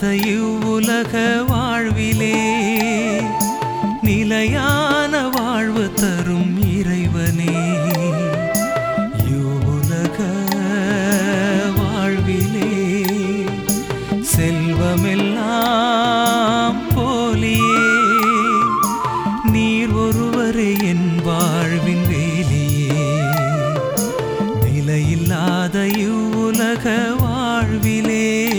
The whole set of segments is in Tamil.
இவ்வுலக வாழ்விலே நிலையான வாழ்வு தரும் இறைவனே இவ்வுலக வாழ்விலே செல்வமெல்லாம் போலியே நீர் ஒருவரே என் வாழ்வின் வேலியே நிலையில்லாத இவ்வுலக வாழ்விலே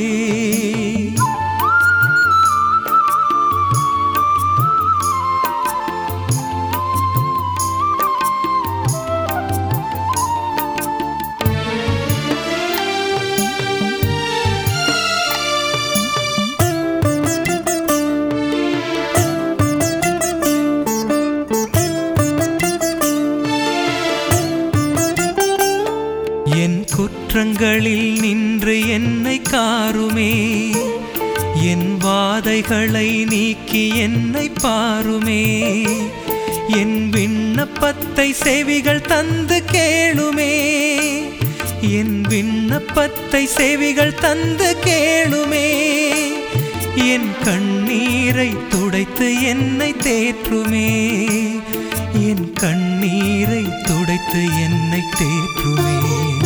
என் குற்றங்களில் நின்று என்னை காருமே என் வாதைகளை நீக்கி என்னை பாருமே என் விண்ணப்பத்தை செவிகள் தந்து கேளுமே என் விண்ணப்பத்தை செவிகள் தந்து கேளுமே என் கண்ணீரை துடைத்து என்னை தேற்றுமே என் கண்ணீரை துடைத்து என்னை தேற்றுமே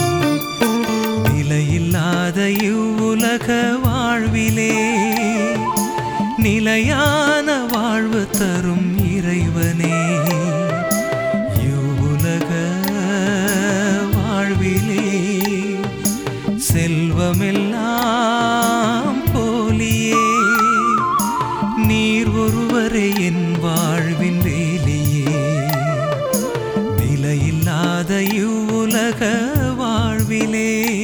நிலையில்லாத இவ்வுலக வாழ்விலே நிலையான வாழ்வு தரும் இறைவனே இவ்வுலக வாழ்விலே செல்வமெல்லாம் போலியே நீர் ஒருவரே என் வாழ்வின் வேலியே நிலையில்லாத இவ்வுலக வாழ்விலே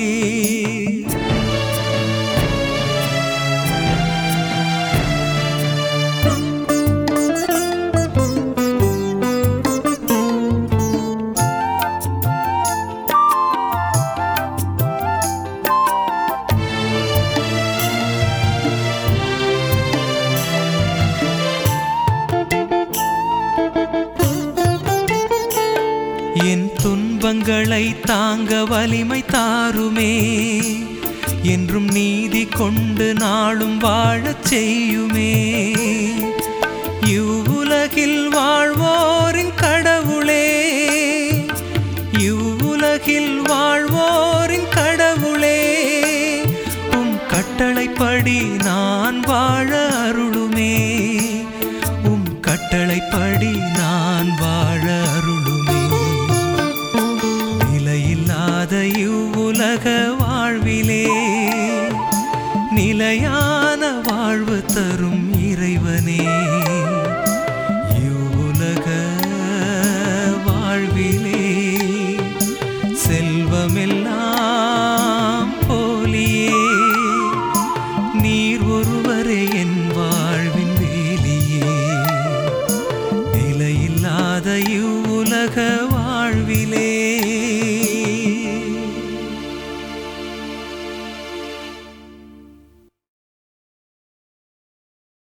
என் துன்பங்களை தாங்க வலிமை தாருமே என்றும் நீதி கொண்டு நாளும் வாழச் செய்யுமே இவ்வுலகில் வாழ்வோரின் கடவுளே இவ்வுலகில் வாழ்வோரின் கடவுளே உம் கட்டளைப்படி நான் வாழ அருளுமே உம் கட்டளைப்படி நான் வாழ அருளுமே நிலையில்லாத இவ்வுலக வாழ்விலே நிலையான வாழ்வு தரும் இறைவனே இவ்வுலக வாழ்விலே செல்வமெல்லாம் போலியே நீர் ஒருவரே என் வாழ்வின் வேலியே நிலையில்லாத இவ்வுலக